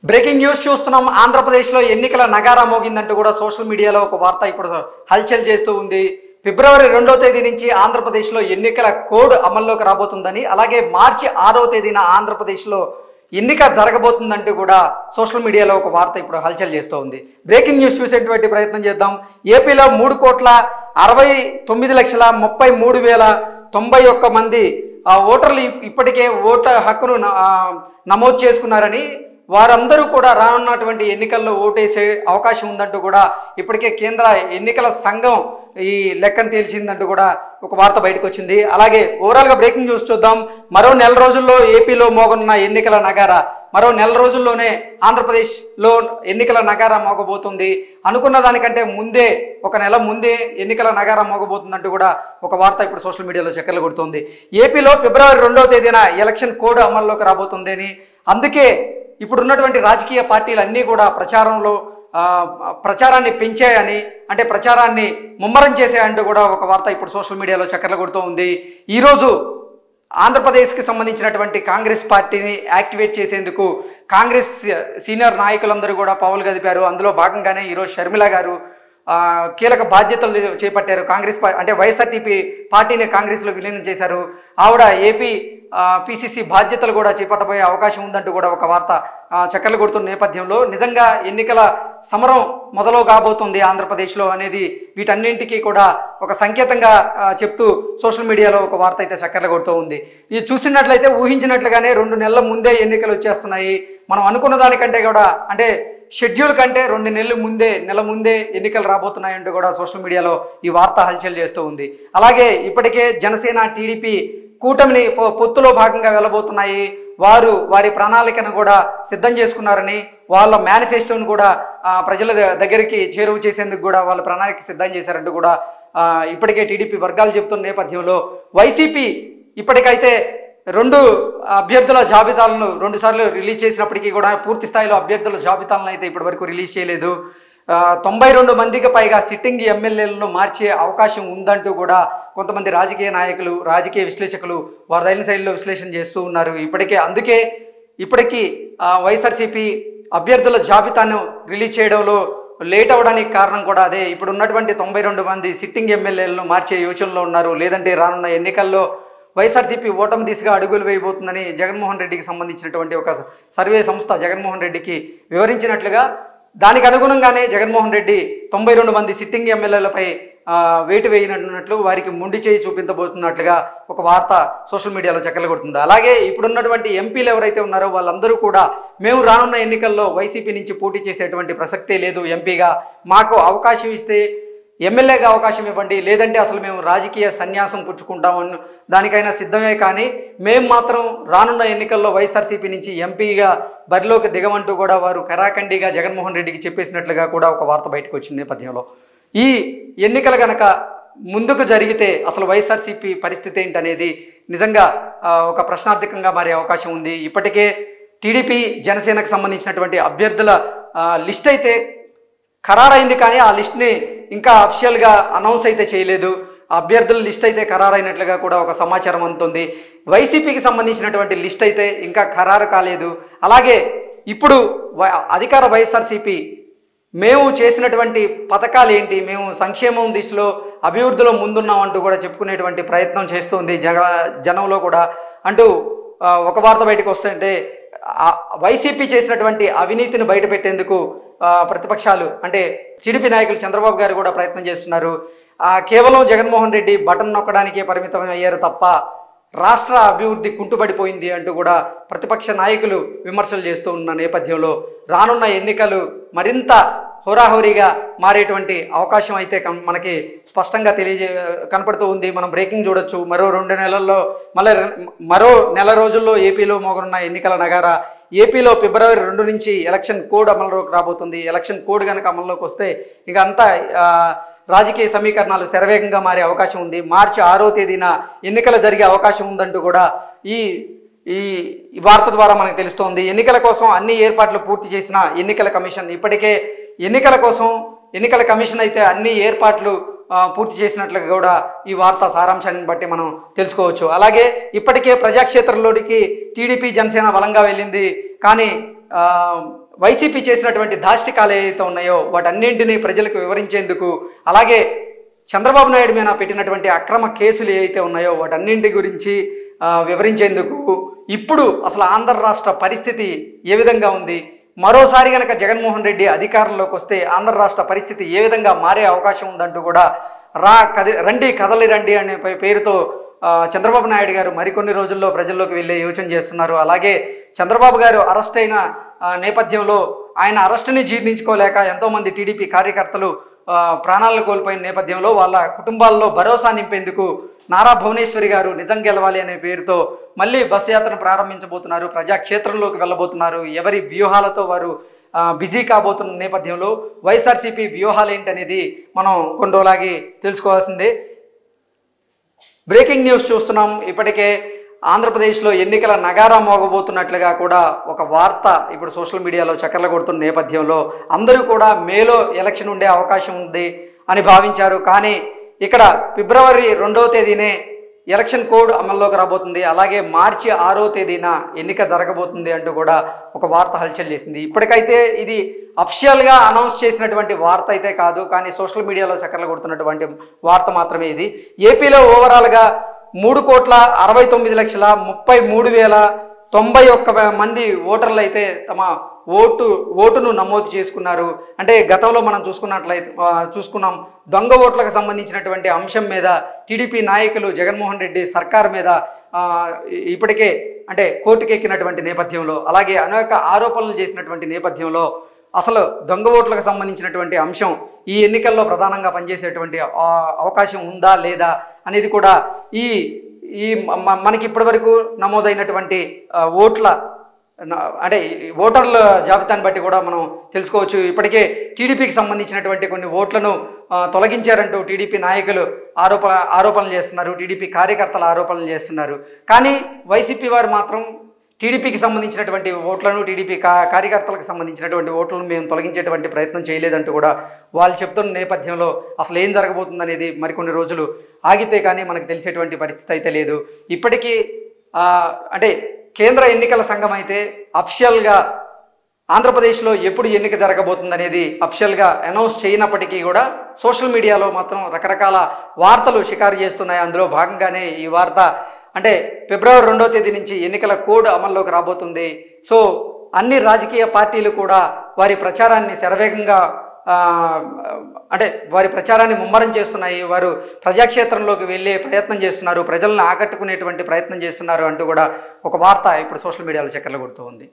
breaking news చూస్తున్నాం ఆంధ్రప్రదేశ్లో ఎన్నికల నగారా మోగిందంటూ కూడా సోషల్ మీడియాలో ఒక వార్త ఇప్పుడు హల్చల్ చేస్తూ ఉంది ఫిబ్రవరి రెండో తేదీ నుంచి ఆంధ్రప్రదేశ్లో ఎన్నికల కోడ్ అమల్లోకి రాబోతుందని అలాగే మార్చి ఆరో తేదీన ఆంధ్రప్రదేశ్లో ఎన్నిక జరగబోతుందంటూ కూడా సోషల్ మీడియాలో ఒక వార్త ఇప్పుడు హల్చల్ చేస్తూ ఉంది బ్రేకింగ్ న్యూస్ చూసేటువంటి ప్రయత్నం చేద్దాం ఏపీలో మూడు కోట్ల అరవై తొమ్మిది లక్షల ముప్పై మూడు వేల తొంభై ఒక్క మంది ఆ, ఓటర్లు ఇప్- ఇప్పటికే ఓట్ల హక్కును న- ఆ, నమోదు చేసుకున్నారని వారందరూ కూడా రానున్నటువంటి ఎన్నికల్లో ఓటేసే అవకాశం ఉందంటూ కూడా ఇప్పటికే కేంద్ర ఎన్నికల సంఘం ఈ లెక్కను తేల్చిందంటూ కూడా ఒక వార్త బయటకు వచ్చింది అలాగే ఓవరాల్గా బ్రేకింగ్ న్యూస్ చూద్దాం మరో నెల రోజుల్లో ఏపీలో మోగనున్న ఎన్నికల నగార మరో నెల రోజుల్లోనే ఆంధ్రప్రదేశ్లో ఎన్నికల నగారా మోగబోతుంది అనుకున్న దానికంటే ముందే ఒక నెల ముందే ఎన్నికల నగారా మోగబోతుందంటూ కూడా ఒక వార్త ఇప్పుడు సోషల్ మీడియాలో చక్కర్లు కొడుతోంది ఏపీలో ఫిబ్రవరి రెండవ తేదీన ఎలక్షన్ కోడ్ అమల్లోకి రాబోతుంది అని అందుకే ఇప్పుడు ఉన్నటువంటి రాజకీయ పార్టీలు అన్నీ కూడా ప్రచారంలో ఆ, ప్రచారాన్ని పెంచాయని అంటే ప్రచారాన్ని ముమ్మరం చేసాయంటూ కూడా ఒక వార్త ఇప్పుడు సోషల్ మీడియాలో చక్కర్లు కొడుతూ ఉంది ఈరోజు ఆంధ్రప్రదేశ్కి సంబంధించినటువంటి కాంగ్రెస్ పార్టీని యాక్టివేట్ చేసేందుకు కాంగ్రెస్ సీనియర్ నాయకులందరూ కూడా పౌలు గదిపారు అందులో భాగంగానే ఈరోజు షర్మిల గారు ఆ, కీలక బాధ్యతలు చేపట్టారు కాంగ్రెస్ పా అంటే వైఎస్ఆర్టీపీ పార్టీని కాంగ్రెస్లో విలీనం చేశారు ఆవిడ ఏపీ పిసిసి బాధ్యతలు కూడా చేపట్టబోయే అవకాశం ఉందంటూ కూడా ఒక వార్త ఆ, చక్కర్లు కొడుతున్న నేపథ్యంలో నిజంగా ఎన్నికల సమరం మొదలు కాబోతుంది ఆంధ్రప్రదేశ్లో అనేది వీటన్నింటికీ కూడా ఒక సంకేతంగా ఆ, చెప్తూ సోషల్ మీడియాలో ఒక వార్త అయితే చక్కర్లు కొడుతూ ఉంది ఇది చూసినట్లయితే ఊహించినట్లుగానే రెండు నెలల ముందే ఎన్నికలు వచ్చేస్తున్నాయి మనం అనుకున్న దానికంటే కూడా అంటే షెడ్యూల్ కంటే రెండు నెలల ముందే నెల ముందే ఎన్నికలు రాబోతున్నాయంటూ కూడా సోషల్ మీడియాలో ఈ వార్త హల్చల్ చేస్తూ ఉంది అలాగే ఇప్పటికే జనసేన టీడీపీ కూటమిని పొ- పొత్తులో భాగంగా వెళ్ళబోతున్నాయి వారు వారి ప్రణాళికను కూడా సిద్ధం చేసుకున్నారని వాళ్ళ మేనిఫెస్టోను కూడా ఆ, ప్రజల ద- దగ్గరికి చేరువ చేసేందుకు కూడా వాళ్ళ ప్రణాళిక సిద్ధం చేశారంటూ కూడా ఆ, ఇప్పటికే టీడీపీ వర్గాలు చెబుతున్న నేపథ్యంలో వైసీపీ ఇప్పటికైతే రెండు అభ్యర్థుల జాబితాలను రెండు సార్లు రిలీజ్ చేసినప్పటికీ కూడా పూర్తి స్థాయిలో అభ్యర్థుల జాబితాలను అయితే ఇప్పటివరకు రిలీజ్ చేయలేదు ఆ, తొంభై రెండు మందికి పైగా సిట్టింగ్ ఎమ్మెల్యేలను మార్చే అవకాశం ఉందంటూ కూడా కొంతమంది రాజకీయ నాయకులు రాజకీయ విశ్లేషకులు వారిదైన శైలిలో విశ్లేషణ చేస్తూ ఉన్నారు ఇప్పటికే అందుకే ఇప్పటికీ ఆ, వైఎస్ఆర్సీపీ అభ్యర్థుల జాబితాను రిలీజ్ చేయడంలో లేట్ అవ్వడానికి కారణం కూడా అదే ఇప్పుడు ఉన్నటువంటి తొంభై రెండు మంది సిట్టింగ్ ఎమ్మెల్యేలను మార్చే యోచనలో ఉన్నారు లేదంటే రానున్న ఎన్నికల్లో వైఎస్ఆర్సీపీ ఓటమి దిశగా అడుగులు వేయబోతుందని జగన్మోహన్ రెడ్డికి సంబంధించినటువంటి ఒక సర్వే సంస్థ జగన్మోహన్ రెడ్డికి వివరించినట్లుగా దానికి అనుగుణంగానే జగన్మోహన్ రెడ్డి తొంభై రెండు మంది సిట్టింగ్ ఎమ్మెల్యేలపై ఆ, వేటు వేయనున్నట్లు వారికి ముండి చేయి చూపించబోతున్నట్లుగా ఒక వార్త సోషల్ మీడియాలో చక్కలు కొడుతుంది అలాగే ఇప్పుడున్నటువంటి ఎంపీలు ఎవరైతే ఉన్నారో వాళ్ళందరూ కూడా మేము రానున్న ఎన్నికల్లో వైసీపీ నుంచి పోటీ చేసేటువంటి ప్రసక్తే లేదు ఎంపీగా మాకు అవకాశం ఇస్తే ఎమ్మెల్యేగా అవకాశం ఇవ్వండి లేదంటే అసలు మేము రాజకీయ సన్యాసం పుచ్చుకుంటామని దానికైనా సిద్ధమే కానీ మేము మాత్రం రానున్న ఎన్నికల్లో వైఎస్ఆర్సీపీ నుంచి ఎంపీగా బరిలోకి దిగమంటూ కూడా వారు కరాఖండిగా జగన్మోహన్ రెడ్డికి చెప్పేసినట్లుగా కూడా ఒక వార్త బయటకు వచ్చిన నేపథ్యంలో ఈ ఎన్నికలు గనక ముందుకు జరిగితే అసలు వైఎస్ఆర్సీపీ పరిస్థితి ఏంటనేది నిజంగా ఆ, ఒక ప్రశ్నార్థకంగా మారే అవకాశం ఉంది ఇప్పటికే టీడీపీ జనసేనకు సంబంధించినటువంటి అభ్యర్థుల ఆ, లిస్ట్ అయితే ఖరారైంది కానీ ఆ లిస్ట్ని ఇంకా అఫిషియల్గా అనౌన్స్ అయితే చేయలేదు ఆ అభ్యర్థుల లిస్ట్ అయితే ఖరారైనట్లుగా కూడా ఒక సమాచారం అందుతుంది వైసీపీకి సంబంధించినటువంటి లిస్ట్ అయితే ఇంకా ఖరారు కాలేదు అలాగే ఇప్పుడు వ- అధికార వైఎస్ఆర్సీపీ మేము చేసినటువంటి పథకాలు ఏంటి మేము సంక్షేమం దిశలో అభివృద్ధిలో ముందున్నాం అంటూ కూడా చెప్పుకునేటువంటి ప్రయత్నం చేస్తుంది జగ జనంలో కూడా అంటూ ఆ, ఒక వార్త బయటకు వస్తుంటే ఆ, వైసీపీ చేసినటువంటి అవినీతిని బయటపెట్టేందుకు ఆ, ప్రతిపక్షాలు అంటే టీడీపీ నాయకులు చంద్రబాబు గారు కూడా ప్రయత్నం చేస్తున్నారు ఆ, కేవలం జగన్మోహన్ రెడ్డి బటన్ నొక్కడానికే పరిమితం అయ్యారు తప్ప రాష్ట్ర అభివృద్ధి కుంటుపడిపోయింది అంటూ కూడా ప్రతిపక్ష నాయకులు విమర్శలు చేస్తూ ఉన్న నేపథ్యంలో రానున్న ఎన్నికలు మరింత హోరాహోరీగా మారేటువంటి అవకాశం అయితే కం- మనకి స్పష్టంగా తెలియజే కనపడుతూ ఉంది మనం బ్రేకింగ్ చూడొచ్చు మరో రెండు నెలల్లో మళ్ళీ రె- మరో నెల రోజుల్లో ఏపీలో మోగనున్న ఎన్నికల నగారా ఏపీలో ఫిబ్రవరి రెండు నుంచి ఎలక్షన్ కోడ్ అమలులోకి రాబోతుంది ఎలక్షన్ కోడ్ కనుక అమల్లోకి వస్తే ఇక అంతా ఆ, రాజకీయ సమీకరణాలు శరవేగంగా మారే అవకాశం ఉంది మార్చి ఆరో తేదీన ఎన్నికలు జరిగే అవకాశం ఉందంటూ కూడా ఈ ఈ ఈ వార్త ద్వారా మనకు తెలుస్తోంది ఎన్నికల కోసం అన్ని ఏర్పాట్లు పూర్తి చేసిన ఎన్నికల కమిషన్ ఇప్పటికే ఎన్నికల కోసం ఎన్నికల కమిషన్ అయితే అన్ని ఏర్పాట్లు ఆ, పూర్తి చేసినట్లుగా కూడా ఈ వార్త సారాంశాన్ని బట్టి మనం తెలుసుకోవచ్చు అలాగే ఇప్పటికే ప్రజాక్షేత్రంలోనికి టీడీపీ జనసేన బలంగా వెళ్ళింది కానీ ఆ, వైసీపీ చేసినటువంటి దాష్టికాలు ఏవైతే ఉన్నాయో వాటన్నింటినీ ప్రజలకు వివరించేందుకు అలాగే చంద్రబాబు నాయుడు మీద పెట్టినటువంటి అక్రమ కేసులు ఏవైతే ఉన్నాయో వాటన్నింటి గురించి ఆ, వివరించేందుకు ఇప్పుడు అసలు ఆంధ్ర రాష్ట్ర పరిస్థితి ఏ విధంగా ఉంది మరోసారి గనక జగన్మోహన్ రెడ్డి అధికారంలోకి వస్తే ఆంధ్ర రాష్ట్ర పరిస్థితి ఏ విధంగా మారే అవకాశం ఉందంటూ కూడా రా కది రండి కదలి రండి అనే పే- పేరుతో ఆ, చంద్రబాబు నాయుడు గారు మరికొన్ని రోజుల్లో ప్రజల్లోకి వెళ్ళే యోచన చేస్తున్నారు అలాగే చంద్రబాబు గారు అరెస్ట్ అయిన ఆ, నేపథ్యంలో ఆయన అరెస్టుని జీర్ణించుకోలేక ఎంతోమంది టీడీపీ కార్యకర్తలు ఆ, ప్రాణాలను కోల్పోయిన నేపథ్యంలో వాళ్ళ కుటుంబాల్లో భరోసా నింపేందుకు నారా భువనేశ్వరి గారు నిజం గెలవాలి అనే పేరుతో మళ్ళీ బస్సు యాత్రను ప్రారంభించబోతున్నారు ప్రజాక్షేత్రంలోకి వెళ్ళబోతున్నారు ఎవరి వ్యూహాలతో వారు ఆ, బిజీ కాబోతున్న నేపథ్యంలో వైఎస్ఆర్సీపీ వ్యూహాలు ఏంటనేది మనం కొన్ని రోజులాగి తెలుసుకోవాల్సిందే బ్రేకింగ్ న్యూస్ చూస్తున్నాం ఇప్పటికే ఆంధ్రప్రదేశ్లో ఎన్నికల నగారా మోగబోతున్నట్లుగా కూడా ఒక వార్త ఇప్పుడు సోషల్ మీడియాలో చక్కర్లు కొడుతున్న నేపథ్యంలో అందరూ కూడా మేలో ఎలక్షన్ ఉండే అవకాశం ఉంది అని భావించారు కానీ ఇక్కడ ఫిబ్రవరి రెండవ తేదీనే ఎలక్షన్ కోడ్ అమల్లోకి రాబోతుంది అలాగే మార్చి ఆరో తేదీన ఎన్నిక జరగబోతుంది అంటూ కూడా ఒక వార్త హల్చల్ చేసింది ఇప్పటికైతే ఇది అఫిషియల్గా అనౌన్స్ చేసినటువంటి వార్త అయితే కాదు కానీ సోషల్ మీడియాలో చక్కర్లు కొడుతున్నటువంటి వార్త మాత్రమే ఇది ఏపీలో ఓవరాల్గా మూడు కోట్ల అరవై తొమ్మిది లక్షల ముప్పై మూడు వేల తొంభై ఒక్క మంది ఓటర్లు అయితే తమ ఓటు ఓటును నమోదు చేసుకున్నారు అంటే గతంలో మనం చూసుకున్నట్లయితే ఆ, చూసుకున్నాం దొంగ ఓట్లకు సంబంధించినటువంటి అంశం మీద టీడీపీ నాయకులు జగన్మోహన్ రెడ్డి సర్కార్ మీద ఆ, ఇ- ఇప్పటికే అంటే కోర్టుకు ఎక్కినటువంటి నేపథ్యంలో అలాగే అనేక ఆరోపణలు చేసినటువంటి నేపథ్యంలో అసలు దొంగ ఓట్లకు సంబంధించినటువంటి అంశం ఈ ఎన్నికల్లో ప్రధానంగా పనిచేసేటువంటి ఆ, అవకాశం ఉందా లేదా అనేది కూడా ఈ ఈ మ- మనకి ఇప్పటివరకు నమోదైనటువంటి ఆ, ఓట్ల న- అంటే ఈ ఓటర్ల జాబితాని బట్టి కూడా మనం తెలుసుకోవచ్చు ఇప్పటికే టీడీపీకి సంబంధించినటువంటి కొన్ని ఓట్లను ఆ, తొలగించారంటూ టీడీపీ నాయకులు ఆరోపణ ఆరోపణలు చేస్తున్నారు టీడీపీ కార్యకర్తలు ఆరోపణలు చేస్తున్నారు కానీ వైసీపీ వారు మాత్రం టీడీపీకి సంబంధించినటువంటి ఓట్లను టీడీపీ కా కార్యకర్తలకు సంబంధించినటువంటి ఓట్లను మేము తొలగించేటువంటి ప్రయత్నం చేయలేదంటూ కూడా వాళ్ళు చెప్తున్న నేపథ్యంలో అసలు ఏం జరగబోతుందనేది మరికొన్ని రోజులు ఆగితే కానీ మనకు తెలిసేటువంటి పరిస్థితి అయితే లేదు ఇప్పటికీ ఆ, అంటే కేంద్ర ఎన్నికల సంఘం అయితే అఫిషియల్గా ఆంధ్రప్రదేశ్లో ఎప్పుడు ఎన్నిక జరగబోతుందనేది అఫిషియల్గా అనౌన్స్ చేయనప్పటికీ కూడా సోషల్ మీడియాలో మాత్రం రకరకాల వార్తలు షికారు చేస్తున్నాయి అందులో భాగంగానే ఈ వార్త అంటే ఫిబ్రవరి రెండో తేదీ నుంచి ఎన్నికల కోడ్ అమల్లోకి రాబోతుంది సో అన్ని రాజకీయ పార్టీలు కూడా వారి ప్రచారాన్ని శరవేగంగా ఆ, అంటే వారి ప్రచారాన్ని ముమ్మరం చేస్తున్నాయి వారు ప్రజాక్షేత్రంలోకి వెళ్ళే ప్రయత్నం చేస్తున్నారు ప్రజలను ఆకట్టుకునేటువంటి ప్రయత్నం చేస్తున్నారు అంటూ కూడా ఒక వార్త ఇప్పుడు సోషల్ మీడియాలో చక్కర్లు కొడుతూ ఉంది